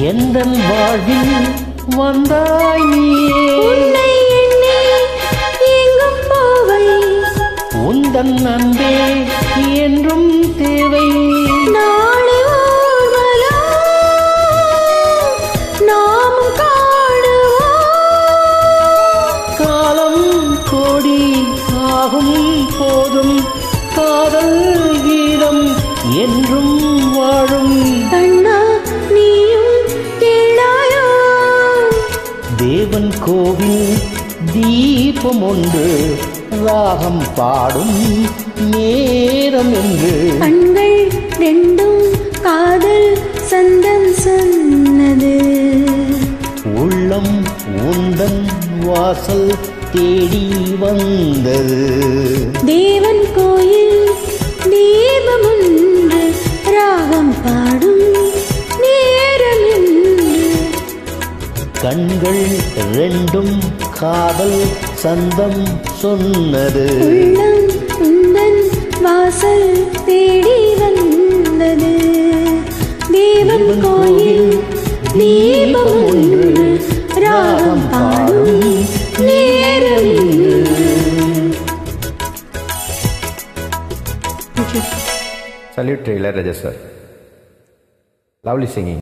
எந்த வாழ்வில் வந்தாய் நீயே உன்னை எண்ணி எங்கும் போவை உந்தன் அன்பே என்றும் தேவை நாளை ஊர்வலம் நாமும் காணுவோம் காலம் கோடி ஆகும் போதும் காதல் கீதம் என்றும் வாழும் கண்ணா நீயும் கேளாயோ தேவன் கோவில் தீபம் ஒன்று ராகம் பாடும் நேரம் என்று கண்கள் ரெண்டும் காதல் சந்தம் சொன்னது உள்ளம் உந்தன் வாசல் தேடி வந்தது தேவன் கோயில் தீபம் ஒன்று ராகம் பாடும் நேரம் என்று கண்கள் ரெண்டும் காதல் சந்தம் சொன்னது உள்ளம் உந்தன் வாசல் தேடி வந்தது தேவன் கோயில் தீபம் ஒன்று ராகம் பாடும் நேரம் என்று. Salute to Ilayaraja sir. Lovely singing.